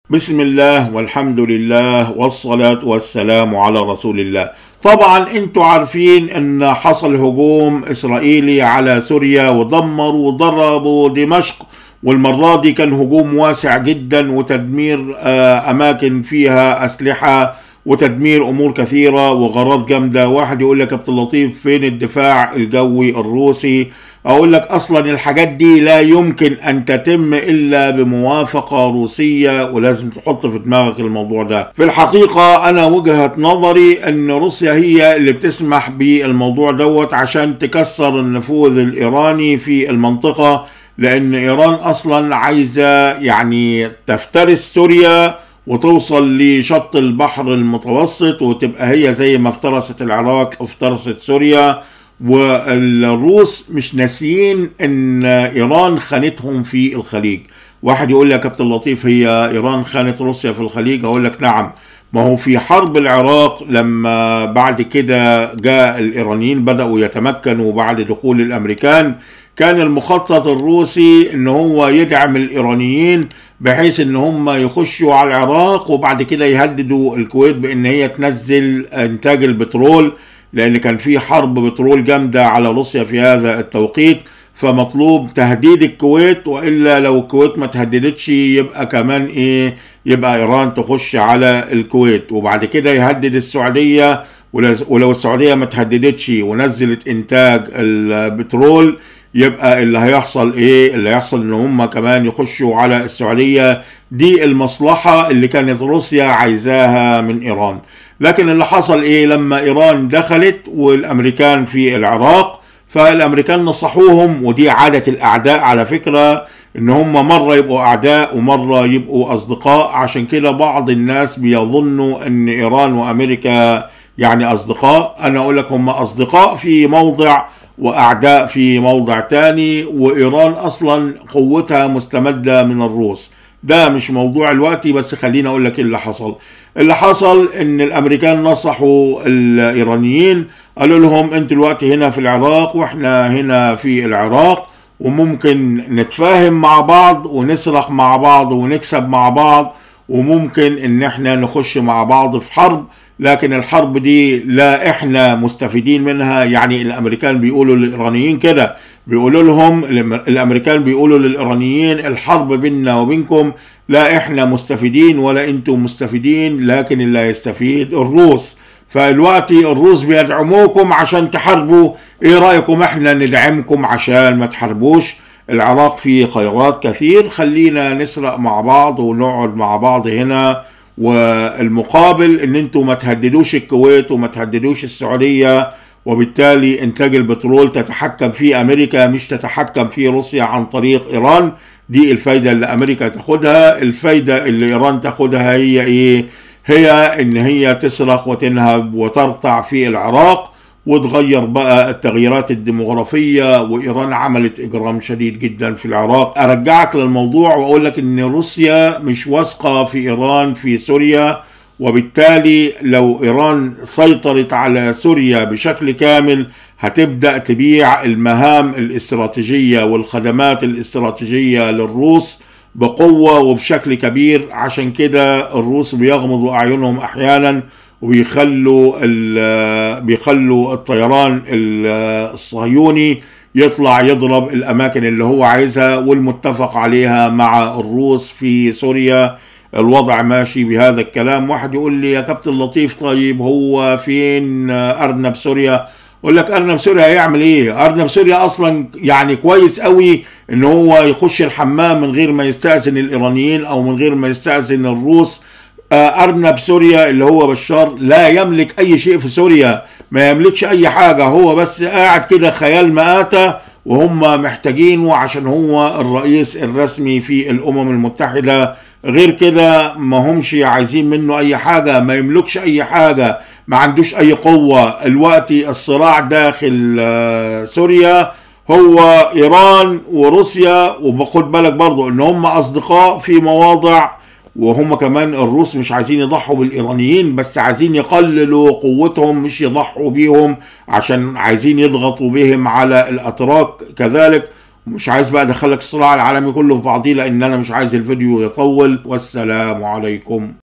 بسم الله والحمد لله والصلاة والسلام على رسول الله طبعا انتوا عارفين ان حصل هجوم اسرائيلي على سوريا ودمروا وضربوا دمشق والمرة دي كان هجوم واسع جدا وتدمير آه، اماكن فيها اسلحة وتدمير امور كثيرة وغارات جامدة واحد يقول لك يا كابتن لطيف فين الدفاع الجوي الروسي اقول لك اصلا الحاجات دي لا يمكن ان تتم الا بموافقة روسية ولازم تحط في دماغك الموضوع ده في الحقيقة انا وجهة نظري ان روسيا هي اللي بتسمح بالموضوع دوت عشان تكسر النفوذ الايراني في المنطقة لان ايران اصلا عايزة يعني تفترس سوريا وتوصل لشط البحر المتوسط وتبقى هي زي ما افترست العراق افترست سوريا والروس مش ناسيين ان ايران خانتهم في الخليج واحد يقول لي يا كابتن لطيف هي ايران خانت روسيا في الخليج اقول لك نعم ما هو في حرب العراق لما بعد كده جاء الايرانيين بداوا يتمكنوا بعد دخول الامريكان كان المخطط الروسي ان هو يدعم الايرانيين بحيث ان هم يخشوا على العراق وبعد كده يهددوا الكويت بان هي تنزل انتاج البترول لان كان في حرب بترول جامده على روسيا في هذا التوقيت فمطلوب تهديد الكويت والا لو الكويت ما تهددتش يبقى كمان ايه يبقى ايران تخش على الكويت وبعد كده يهدد السعوديه ولو السعوديه ما تهددتش ونزلت انتاج البترول يبقى اللي هيحصل ايه اللي هيحصل ان هم كمان يخشوا على السعوديه دي المصلحه اللي كانت روسيا عايزاها من ايران لكن اللي حصل ايه لما ايران دخلت والامريكان في العراق فالامريكان نصحوهم ودي عاده الاعداء على فكره ان هم مره يبقوا اعداء ومره يبقوا اصدقاء عشان كده بعض الناس بيظنوا ان ايران وامريكا يعني اصدقاء انا اقول لك هم اصدقاء في موضع واعداء في موضع تاني وايران اصلا قوتها مستمده من الروس ده مش موضوع الوقت بس خليني اقول لك ايه اللي حصل اللي حصل ان الامريكان نصحوا الايرانيين قالوا لهم انتوا الوقت هنا في العراق واحنا هنا في العراق وممكن نتفاهم مع بعض ونسرق مع بعض ونكسب مع بعض وممكن ان احنا نخش مع بعض في حرب لكن الحرب دي لا احنا مستفيدين منها يعني الامريكان بيقولوا للايرانيين كده بيقولوا لهم الامريكان بيقولوا للايرانيين الحرب بيننا وبينكم لا احنا مستفيدين ولا انتم مستفيدين لكن اللي هيستفيد الروس فالوقت الروس بيدعموكم عشان تحاربوا ايه رايكم احنا ندعمكم عشان ما تحاربوش العراق فيه خيرات كثير خلينا نسرق مع بعض ونقعد مع بعض هنا والمقابل ان انتم ما تهددوش الكويت وما تهددوش السعوديه وبالتالي انتاج البترول تتحكم فيه امريكا مش تتحكم فيه روسيا عن طريق ايران دي الفايده اللي امريكا تاخدها الفايده اللي ايران تاخدها هي ايه هي ان هي تسرق وتنهب وترتع في العراق وتغير بقى التغييرات الديموغرافية وإيران عملت إجرام شديد جدا في العراق أرجعك للموضوع وأقول لك إن روسيا مش واثقة في إيران في سوريا وبالتالي لو إيران سيطرت على سوريا بشكل كامل هتبدأ تبيع المهام الاستراتيجية والخدمات الاستراتيجية للروس بقوة وبشكل كبير عشان كده الروس بيغمضوا أعينهم أحيانا وبيخلوا بيخلوا الطيران الصهيوني يطلع يضرب الاماكن اللي هو عايزها والمتفق عليها مع الروس في سوريا الوضع ماشي بهذا الكلام واحد يقول لي يا كابتن لطيف طيب هو فين ارنب سوريا اقول لك ارنب سوريا هيعمل ايه ارنب سوريا اصلا يعني كويس قوي ان هو يخش الحمام من غير ما يستاذن الايرانيين او من غير ما يستاذن الروس أرنب سوريا اللي هو بشار لا يملك أي شيء في سوريا ما يملكش أي حاجة هو بس قاعد كده خيال مآتة وهم محتاجينه عشان هو الرئيس الرسمي في الأمم المتحدة غير كده ما همش عايزين منه أي حاجة ما يملكش أي حاجة ما عندوش أي قوة الوقت الصراع داخل سوريا هو إيران وروسيا وباخد بالك برضو إن هم أصدقاء في مواضع وهم كمان الروس مش عايزين يضحوا بالايرانيين بس عايزين يقللوا قوتهم مش يضحوا بيهم عشان عايزين يضغطوا بهم على الاتراك كذلك مش عايز بقى ادخلك الصراع العالمي كله في بعضيه لان انا مش عايز الفيديو يطول والسلام عليكم